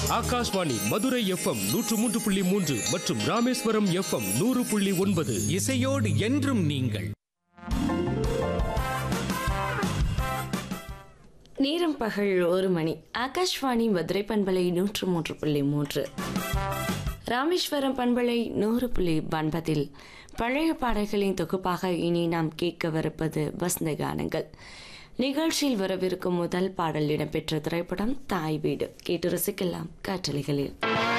Akashvani Madurai FM நூற்று மூன்று புள்ளி மூன்று மற்றும் ராமேஸ்வரம் எஃப்எம் நூறு புள்ளி ஒன்பது இசையோடு என்றும் நீங்கள் நேரம் பகல் ஒரு மணி ஆகாஷ்வாணி மதுரை பண்பலை நூற்று மூன்று புள்ளி மூன்று ராமேஸ்வரம் பண்பலை நூறு புள்ளி ஒன்பதில் பழைய பாடல்களின் தொகுப்பாக இனி நாம் கேட்கவிருப்பது வசந்த கானங்கள் நிகழ்ச்சியில் வரவிருக்கும் முதல் பாடல் இடம்பெற்ற திரைப்படம் தாய் வீடு கேட்டு ரசிக்கலாம் காற்றலைகளில்